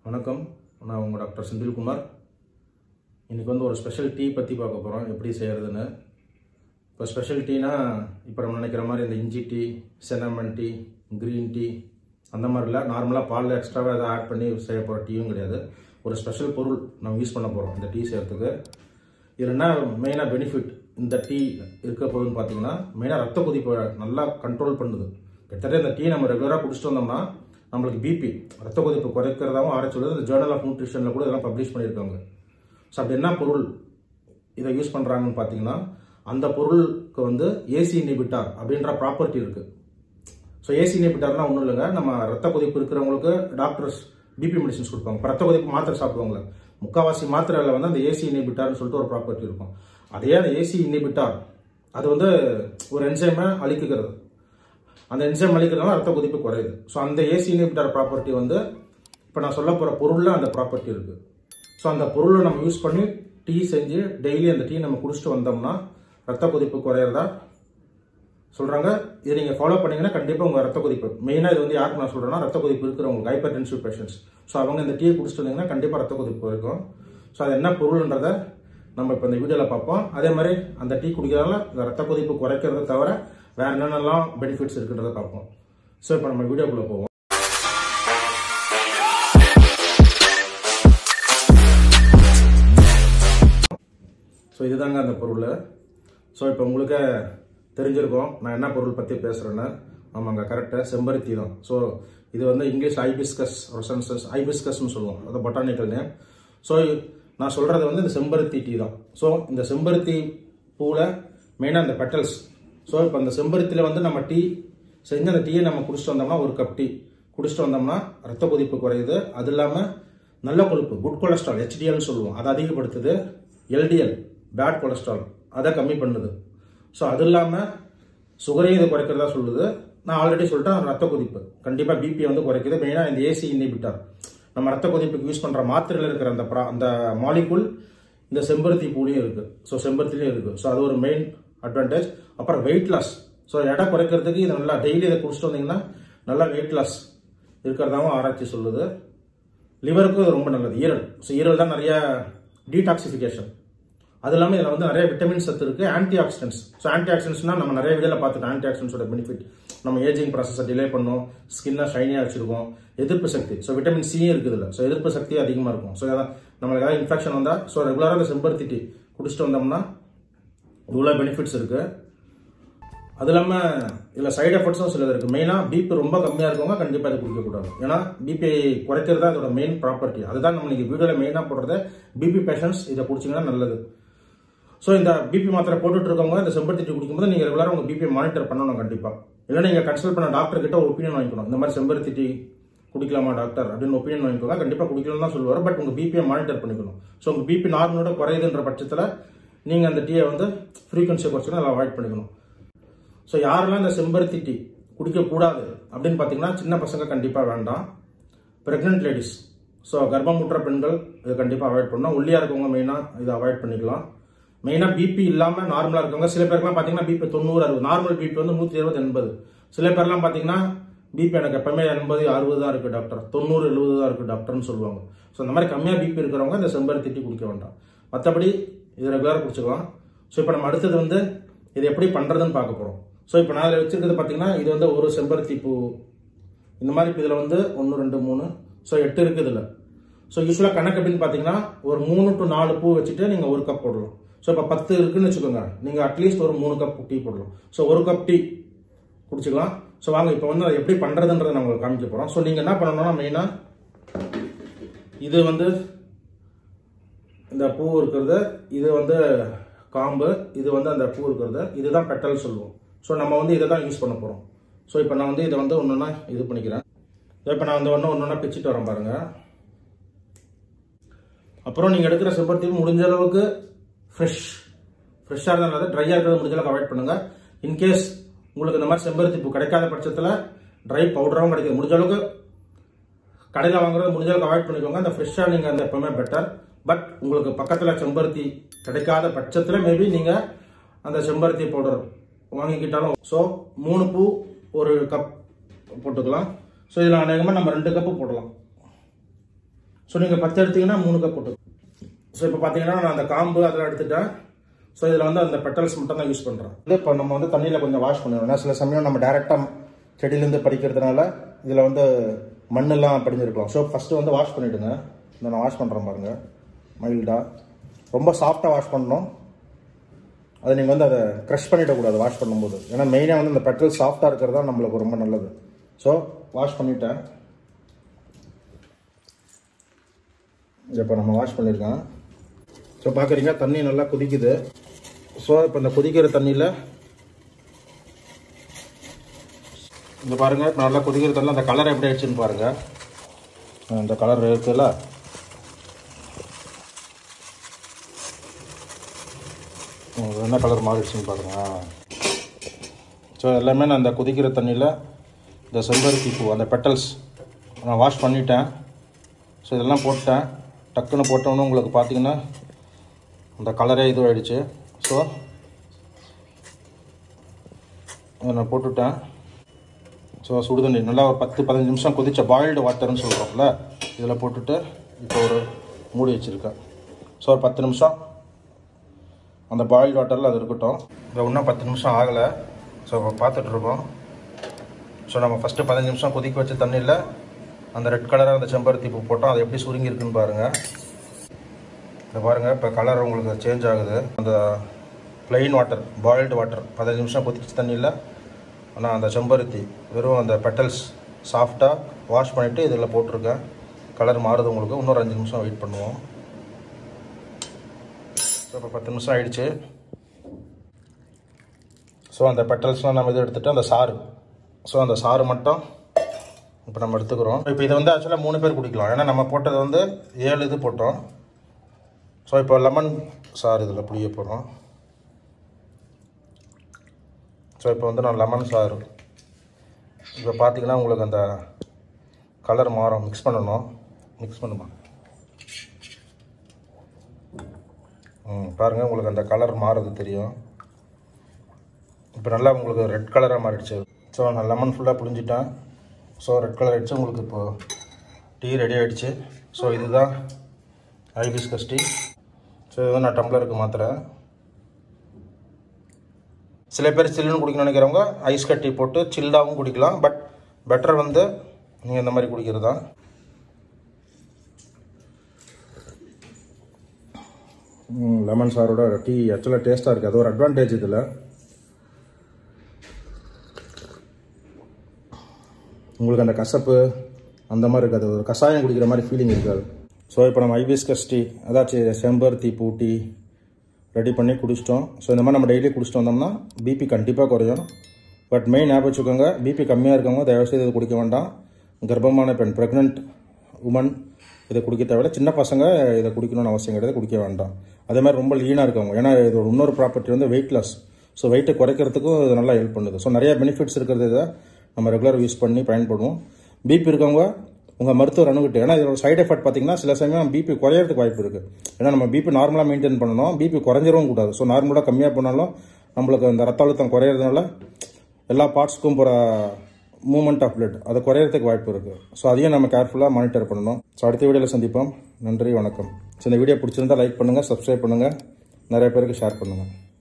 வணக்கம் நான் உங்கள் டாக்டர் செந்தில்குமார் இன்றைக்கி வந்து ஒரு ஸ்பெஷல் டீ பற்றி பார்க்க போகிறோம் எப்படி செய்கிறதுன்னு இப்போ ஸ்பெஷல் டீனா இப்போ நம்ம நினைக்கிற மாதிரி இந்த இஞ்சி tea cinnamon tea green tea அந்த மாதிரி இல்லை நார்மலாக பாலில் எக்ஸ்ட்ராவாக எதாவது ஆட் பண்ணி செய்ய போகிற டீயும் கிடையாது ஒரு ஸ்பெஷல் பொருள் நம்ம யூஸ் பண்ண போகிறோம் இந்த டீ செய்யறதுக்கு இதில் என்ன மெயினாக பெனிஃபிட் இந்த டீ இருக்க போகுதுன்னு பார்த்தீங்கன்னா மெயினாக ரத்த கொதிப்பை நல்லா கண்ட்ரோல் பண்ணுது கிட்டத்தட்ட இந்த டீ நம்ம ரெகுலராக குடிச்சிட்டு வந்தோம்னா நம்மளுக்கு பிபி ரத்த கொதிப்பு குறைக்கிறதாவும் ஆராய்ச்சி சொல்லுது இந்த ஜேர்னல் ஆஃப் நியூட்ரிஷனில் கூட இதெல்லாம் பப்ளிஷ் பண்ணியிருக்காங்க ஸோ அப்படி என்ன பொருள் இதை யூஸ் பண்ணுறாங்கன்னு பார்த்தீங்கன்னா அந்த பொருளுக்கு வந்து ஏசி இனிபிட்டார் அப்படின்ற ப்ராப்பர்ட்டி இருக்குது ஸோ ஏசி இனிபிட்டார்னா ஒன்றும் இல்லைங்க நம்ம ரத்த கொதிப்பு இருக்கிறவங்களுக்கு டாக்டர்ஸ் பிபி மெடிசன்ஸ் கொடுப்பாங்க இப்போ ரத்த கொதிப்பு மாத்திரை சாப்பிடுவாங்களே முக்காவாசி மாத்திரையில் வந்து அந்த ஏசி இனிபிட்டார்னு சொல்லிட்டு ஒரு ப்ராப்பர்ட்டி இருக்கும் அதே அந்த ஏசி இனிபிட்டார் அது வந்து ஒரு என்சைமை அழிக்குகிறது அந்த என்சைம் அழிக்கிறதுனால ரத்த கொதிப்பு குறையுது ஸோ அந்த ஏசி இனிபிட்டார் ப்ராப்பர்ட்டி வந்து இப்போ நான் சொல்ல போகிற பொருளில் அந்த ப்ராப்பர்ட்டி இருக்குது ஸோ அந்த பொருளை நம்ம யூஸ் பண்ணி டீ செஞ்சு டெய்லி அந்த டீ நம்ம குடிச்சிட்டு வந்தோம்னா ரத்த கொதிப்பு குறையிறதா சொல்கிறாங்க இதை நீங்கள் ஃபாலோ பண்ணீங்கன்னா கண்டிப்பாக உங்கள் ரத்த கொதிப்பு மெயினாக இது வந்து யாருக்கு நான் சொல்கிறேன்னா ரத்த கொதிப்பு இருக்கிறவங்களுக்கு ஹைப்பர் டென்சிவ் பேஷன்ஸ் ஸோ அவங்க இந்த டீயை குடிச்சிட்டு வந்தீங்கன்னா கண்டிப்பாக ரத்த கொதிப்பு இருக்கும் ஸோ அது என்ன பொருள்ன்றதை நம்ம இப்போ இந்த வீடியோவில் பார்ப்போம் அதே மாதிரி அந்த டீ குடிக்கிறதால இந்த ரத்த கொதிப்பு குறைக்கிறத தவிர வேற என்னென்னலாம் பெனிஃபிட்ஸ் இருக்குன்றதை பார்ப்போம் ஸோ இப்போ நம்ம வீடியோக்குள்ளே போவோம் ஸோ இதுதாங்க அந்த பொருள் ஸோ இப்போ உங்களுக்கு தெரிஞ்சிருக்கும் நான் என்ன பொருள் பற்றி பேசுகிறேன்னு ஆமாங்க கரெக்டாக செம்பருத்தி தான் ஸோ இது வந்து இங்கிலீஷ் ஐபிஸ்கஸ் ரொசன்சஸ் ஐபிஸ்கஸ்னு சொல்லுவோம் அது பொட்டானிக்கல் நேம் ஸோ நான் சொல்கிறது வந்து இந்த செம்பருத்தி டீ தான் ஸோ இந்த செம்பருத்தி பூவில் மெயினாக இந்த பெட்டல்ஸ் ஸோ இப்போ அந்த செம்பருத்தியில் வந்து நம்ம டீ செஞ்சு அந்த டீயை நம்ம குடிச்சிட்டு வந்தோம்னா ஒரு கப் டீ குடிச்சிட்டு வந்தோம்னா ரத்த கொதிப்பு குறையுது அது இல்லாமல் நல்ல கொழுப்பு குட் கொலஸ்ட்ரால் ஹெச்டிஎல்னு சொல்லுவோம் அதை அதிகப்படுத்துது எல்டிஎல் பேட் கொலஸ்ட்ரால் அதை கம்மி பண்ணுது ஸோ அது இல்லாமல் சுகரையும் இது குறைக்கிறதா சொல்லுது நான் ஆல்ரெடி சொல்லிட்டேன் ரத்த கொதிப்பு கண்டிப்பாக பிபி வந்து குறைக்குது மெயினாக இந்த ஏசி இன்ஹிபிட்டார் நம்ம ரத்த கொதிப்புக்கு யூஸ் பண்ணுற மாத்திரையில் இருக்கிற அந்த ப்ரா அந்த மாலிகுல் இந்த செம்பருத்தி பூலையும் இருக்குது ஸோ செம்பருத்திலையும் இருக்குது ஸோ அது ஒரு மெயின் அட்வான்டேஜ் அப்புறம் வெயிட் லாஸ் ஸோ எடை குறைக்கிறதுக்கு இது நல்லா டெய்லி இதை குடிச்சிட்டு வந்தீங்கன்னா நல்லா வெயிட் லாஸ் இருக்கிறதாவும் ஆராய்ச்சி சொல்லுது லிவருக்கும் இது ரொம்ப நல்லது ஈரல் ஸோ ஈரல் தான் நிறைய டீடாக்சிஃபிகேஷன் அது இல்லாமல் இதில் வந்து நிறைய விட்டமின் சத்து இருக்குது ஆன்டி ஆக்சிடென்ட்ஸ் ஸோ ஆன்டி ஆக்சிடென்ட்ஸ்னால் நம்ம நிறைய வீடியோவில் பார்த்துட்டோம் ஆன்டி ஆக்சிடென்ட்ஸோட பெனிஃபிட் நம்ம ஏஜிங் ப்ராசஸை டிலே பண்ணும் ஸ்கின்னை ஷைனியாக வச்சிருக்கோம் எதிர்ப்பு சக்தி ஸோ விட்டமின் சியும் இருக்குது இல்லை ஸோ எதிர்ப்பு சக்தி அதிகமாக இருக்கும் ஸோ அதான் நம்மளுக்கு ஏதாவது இன்ஃபெக்ஷன் வந்தால் ஸோ ரெகுலராக இந்த செம்பருத்தி டீ குடிச்சிட்டு வந்தோம்னா இவ்வளோ பெனிஃபிட்ஸ் இருக்குது அது இல்லாமல் இதில் சைடு எஃபெக்ட்ஸும் சிலது இருக்குது மெயினாக பிபி ரொம்ப கம்மியாக இருக்கவங்க கண்டிப்பாக இது குடிக்கக்கூடாது ஏன்னா பிபி குறைக்கிறது தான் இதோட மெயின் ப்ராப்பர்ட்டி அதுதான் நம்ம இன்னைக்கு வீடியோவில் மெயினாக போடுறது பிபி பேஷண்ட்ஸ் இதை குடிச்சிங்கன்னா நல்லது ஸோ இந்த பிபி மாத்திரை போட்டுட்டு இருக்கவங்க இந்த செம்பருத்தி டீ குடிக்கும்போது நீங்கள் ரெகுலராக உங்கள் பிபி மானிட்டர் பண்ணணும் கண்டிப்பாக இல்லை நீங்கள் கன்சல்ட் பண்ண டாக்டர் கிட்ட ஒரு ஒப்பீனியன் வாங்கிக்கணும் இந்த மாதிரி செம்பருத்தி டீ குடிக்கலாமா டாக்டர் அப்படின்னு ஒப்பீனியன் வாங்கிக்கோங்க கண்டிப்பாக குடிக்கலாம்னு தான் சொல்லுவார் பட் உங்கள் பிபியை மானிட்டர் பண்ணிக்கணும் ஸோ உங்கள் பிபி நார்மலோட குறையுதுன்ற பட்சத்தில் நீங்கள் அந்த டீயை வந்து ஃப்ரீக்வன்சியை குறைச்சிக்கணும் அதை அவாய்ட் பண்ணிக்கணும் ஸோ யாரெல்லாம் இந்த செம்பருத்தி டீ குடிக்கக்கூடாது அப்படின்னு பார்த்தீங்கன்னா சின்ன பசங்க கண்டிப்பாக வேண்டாம் ப்ரெக்னென்ட் லேடிஸ் ஸோ கர்ப்பமுற்ற பெண்கள் இதை கண்டிப்பாக அவாய்ட் பண்ணணும் ஒல்லியாக இருக்கவங்க மெயினாக இதை அவாய்ட் பண்ணிக்கலாம் மெயினாக பிபி இல்லாமல் நார்மலாக இருக்கவங்க சில பேருக்குலாம் பார்த்தீங்கன்னா பிபி தொண்ணூறு அறுபது நார்மல் பிபி வந்து நூற்றி இருபது எண்பது சில பேர்லாம் பார்த்தீங்கன்னா பிபி எனக்கு எப்பவுமே எண்பது அறுபது தான் இருக்குது டாக்டர் தொண்ணூறு எழுபது தான் இருக்குது டாக்டர்னு சொல்லுவாங்க ஸோ இந்த மாதிரி கம்மியாக பிபி இருக்கிறவங்க இந்த செம்பருத்தி டீ குடிக்க வேண்டாம் மற்றபடி இது ரெகுலராக குடிச்சுக்கலாம் ஸோ இப்போ நம்ம அடுத்தது வந்து இது எப்படி பண்ணுறதுன்னு பார்க்க போகிறோம் ஸோ இப்போ நான் இதில் வச்சிருக்கிறது பார்த்தீங்கன்னா இது வந்து ஒரு செம்பருத்தி பூ இந்த மாதிரி இப்போ இதில் வந்து ஒன்று ரெண்டு மூணு ஸோ எட்டு இருக்குது இதில் ஸோ யூஸ்வலாக கணக்கு அப்படின்னு பார்த்தீங்கன்னா ஒரு மூணு டு நாலு பூ வச்சுட்டு நீங்கள் ஒரு கப் போடலாம் ஸோ இப்போ பத்து இருக்குன்னு வச்சுக்கோங்க நீங்கள் அட்லீஸ்ட் ஒரு மூணு கப் டீ போடலாம் ஸோ ஒரு கப் டீ குடிச்சிக்கலாம் ஸோ வாங்க இப்போ வந்து அதை எப்படி பண்ணுறதுன்றதை நான் உங்களுக்கு காமிக்க போகிறோம் ஸோ நீங்கள் என்ன பண்ணணும்னா மெயினாக இது வந்து இந்த பூ இருக்கிறது இது வந்து காம்பு இது வந்து அந்த பூ இருக்கிறது இதுதான் பெட்டல் சொல்லுவோம் ஸோ நம்ம வந்து இதை தான் யூஸ் பண்ண போகிறோம் ஸோ இப்போ நான் வந்து இதை வந்து ஒன்றுனா இது பண்ணிக்கிறேன் இப்போ நான் வந்து ஒன்று ஒன்று பிச்சுட்டு வரேன் பாருங்கள் அப்புறம் நீங்கள் எடுக்கிற செம்பருத்தி முடிஞ்ச அளவுக்கு ஃப்ரெஷ் ஃப்ரெஷ்ஷாக இருந்தால் நல்லது ட்ரையாக இருக்கிறத முடிஞ்ச அளவுக்கு அவாய்ட் பண்ணுங்கள் இன்கேஸ் உங்களுக்கு இந்த மாதிரி செம்பருத்தி பூ கிடைக்காத பட்சத்தில் ட்ரை பவுடராகவும் கிடைக்குது முடிஞ்ச அளவுக்கு கடையில் வாங்குறது முடிஞ்ச அளவுக்கு அவாய்ட் பண்ணிக்கோங்க அந்த ஃப்ரெஷ்ஷாக நீங்கள் அந்த எப்பவுமே பெட்டர் பட் உங்களுக்கு பக்கத்தில் செம்பருத்தி கிடைக்காத பட்சத்தில் மேபி நீங்கள் அந்த செம்பருத்தி பவுடர் வாங்கிக்கிட்டாலும் ஸோ மூணு பூ ஒரு கப் போட்டுக்கலாம் ஸோ இதில் அநேகமாக நம்ம ரெண்டு கப்பு போடலாம் ஸோ நீங்கள் பத்து எடுத்தீங்கன்னா மூணு கப் போட்டு ஸோ இப்போ பார்த்தீங்கன்னா நான் அந்த காம்பு அதெல்லாம் எடுத்துட்டேன் ஸோ இதில் வந்து அந்த பெட்டல்ஸ் மட்டும் தான் யூஸ் பண்ணுறேன் இது இப்போ நம்ம வந்து தண்ணியில் கொஞ்சம் வாஷ் பண்ணிடுவோம் ஏன்னா சில சமயம் நம்ம டேரெக்டாக செடியிலேருந்து பறிக்கிறதுனால இதில் வந்து மண்ணெல்லாம் படிஞ்சிருக்கலாம் ஸோ ஃபஸ்ட்டு வந்து வாஷ் பண்ணிவிடுங்க இந்த நான் வாஷ் பண்ணுறேன் பாருங்கள் மைல்டாக ரொம்ப சாஃப்டாக வாஷ் பண்ணணும் அதை நீங்கள் வந்து அதை க்ரஷ் பண்ணிடக்கூடாது வாஷ் பண்ணும்போது ஏன்னா மெயினாக வந்து இந்த பெட்ரோல் சாஃப்டாக இருக்கிறது தான் நம்மளுக்கு ரொம்ப நல்லது ஸோ வாஷ் பண்ணிட்டேன் இப்போ நம்ம வாஷ் பண்ணியிருக்கேன் ஸோ பார்க்குறீங்க தண்ணி நல்லா கொதிக்குது ஸோ இப்போ இந்த கொதிக்கிற தண்ணியில் இங்கே பாருங்கள் இப்போ நல்லா கொதிக்கிற தண்ணியில் அந்த கலர் எப்படி ஆயிடுச்சுன்னு பாருங்கள் இந்த கலர் இருக்குல்ல இது என்ன கலர் மாறிடுச்சுன்னு பாருங்க ஸோ எல்லாமே நான் அந்த கொதிக்கிற தண்ணியில் இந்த செம்பருத்தி பூ அந்த பெட்டல்ஸ் நான் வாஷ் பண்ணிட்டேன் ஸோ இதெல்லாம் போட்டேன் டக்குன்னு போட்டோன்னு உங்களுக்கு பார்த்தீங்கன்னா அந்த கலரே இது ஆயிடுச்சு ஸோ நான் போட்டுவிட்டேன் ஸோ சுடுதண்ணி நல்லா ஒரு பத்து பதினஞ்சு நிமிஷம் கொதிச்ச பாயில்டு வாட்டர்னு சொல்கிறோம்ல இதில் போட்டுட்டு இப்போ ஒரு மூடி வச்சுருக்கேன் ஸோ ஒரு பத்து நிமிஷம் அந்த பாயில்டு வாட்டரில் அது இருக்கட்டும் இப்போ இன்னும் பத்து நிமிஷம் ஆகலை ஸோ பார்த்துட்ருக்கோம் ஸோ நம்ம ஃபஸ்ட்டு பதினஞ்சு நிமிஷம் கொதிக்க வச்ச தண்ணியில் அந்த ரெட் கலராக அந்த செம்பருத்தி பூ போட்டோம் அது எப்படி சுருங்கி இருக்குன்னு பாருங்கள் இதை பாருங்கள் இப்போ கலர் உங்களுக்கு சேஞ்ச் ஆகுது அந்த ப்ளெயின் வாட்டர் பாயில்டு வாட்டர் பதினஞ்சு நிமிஷம் கொதிச்ச தண்ணியில் ஆனால் அந்த செம்பருத்தி வெறும் அந்த பெட்டல்ஸ் சாஃப்டாக வாஷ் பண்ணிவிட்டு இதில் போட்டிருக்கேன் கலர் மாறுது உங்களுக்கு இன்னொரு அஞ்சு நிமிஷம் வெயிட் பண்ணுவோம் ஸோ இப்போ பத்து நிமிஷம் ஆயிடுச்சு ஸோ அந்த பெட்டல்ஸ்லாம் நம்ம இது எடுத்துகிட்டு அந்த சாறு ஸோ அந்த சாறு மட்டும் இப்போ நம்ம எடுத்துக்கிறோம் இப்போ இதை வந்து ஆக்சுவலாக மூணு பேர் குடிக்கலாம் ஏன்னா நம்ம போட்டது வந்து ஏழு இது போட்டோம் ஸோ இப்போ லெமன் சாறு இதில் புளிய போகிறோம் ஸோ இப்போ வந்து நான் லெமன் சாறு இப்போ பார்த்தீங்கன்னா உங்களுக்கு அந்த கலர் மாறும் மிக்ஸ் பண்ணணும் மிக்ஸ் பண்ணுமா ம் பாருங்கள் உங்களுக்கு அந்த கலர் மாறுறது தெரியும் இப்போ நல்லா உங்களுக்கு ரெட் கலராக மாறிடுச்சு ஸோ நான் லெமன் ஃபுல்லாக புழிஞ்சிட்டேன் ஸோ ரெட் கலர் ஆகிடுச்சு உங்களுக்கு இப்போது டீ ரெடி ஆகிடுச்சு ஸோ இதுதான் ஹைபிஸ்கஸ் டீ ஸோ இது வந்து நான் டம்ளருக்கு மாற்றுறேன் சில பேர் சில்லுன்னு குடிக்கணும்னு நினைக்கிறவங்க ஐஸ் கட்டி போட்டு சில்லாகவும் குடிக்கலாம் பட் பெட்டர் வந்து நீங்கள் இந்த மாதிரி குடிக்கிறது தான் லெமன் சாரோட டீ ஆக்சுவலாக டேஸ்ட்டாக இருக்குது அது ஒரு அட்வான்டேஜ் இதில் உங்களுக்கு அந்த கசப்பு அந்த மாதிரி இருக்காது ஒரு கஷாயம் குடிக்கிற மாதிரி ஃபீலிங் இருக்காது ஸோ இப்போ நம்ம ஐபிஸ்கஸ் டீ அதாச்சும் செம்பருத்தி பூ டீ ரெடி பண்ணி குடிச்சிட்டோம் ஸோ இந்த மாதிரி நம்ம டெய்லி குடிச்சிட்டு வந்தோம்னா பிபி கண்டிப்பாக குறையும் பட் மெயின் ஞாபகம் வச்சுக்கோங்க பிபி கம்மியாக இருக்கவங்க தயவுசெய்து இது குடிக்க வேண்டாம் கர்ப்பமான பெண் ப்ரெக்னென்ட் உமன் இதை குடிக்க தேவையில்ல சின்ன பசங்க இதை குடிக்கணும்னு அவசியம் கிடையாது குடிக்க வேண்டாம் அதே மாதிரி ரொம்ப லீனாக இருக்கவங்க ஏன்னா இதோட இன்னொரு ப்ராப்பர்ட்டி வந்து வெயிட் லாஸ் ஸோ வெயிட்டை குறைக்கிறதுக்கும் இது நல்லா ஹெல்ப் பண்ணுது ஸோ நிறைய பெனிஃபிட்ஸ் இருக்கிறது இதை நம்ம ரெகுலர் யூஸ் பண்ணி பயன்படுவோம் பிபி இருக்கவங்க உங்கள் மருத்துவர் அணுகிட்டு ஏன்னா இதோட சைடு எஃபெக்ட் பார்த்தீங்கன்னா சில சமயம் பிபி குறையறதுக்கு வாய்ப்பு இருக்குது ஏன்னா நம்ம பிபி நார்மலாக மெயின்டைன் பண்ணணும் பிபி குறைஞ்சிரவும் கூடாது ஸோ நார்மலாக கம்மியாக பண்ணாலும் நம்மளுக்கு அந்த ரத்த அழுத்தம் குறையிறதுனால எல்லா பார்ட்ஸ்க்கும் போகிற மூமெண்ட் ஆஃப் பிளட் அது குறையறதுக்கு வாய்ப்பு இருக்குது ஸோ அதையும் நம்ம கேர்ஃபுல்லாக மானிட்டர் பண்ணணும் ஸோ அடுத்த வீடியோவில் சந்திப்போம் நன்றி வணக்கம் ஸோ இந்த வீடியோ பிடிச்சிருந்தா லைக் பண்ணுங்கள் சப்ஸ்கிரைப் பண்ணுங்கள் நிறைய பேருக்கு ஷேர் பண்ணுங்கள்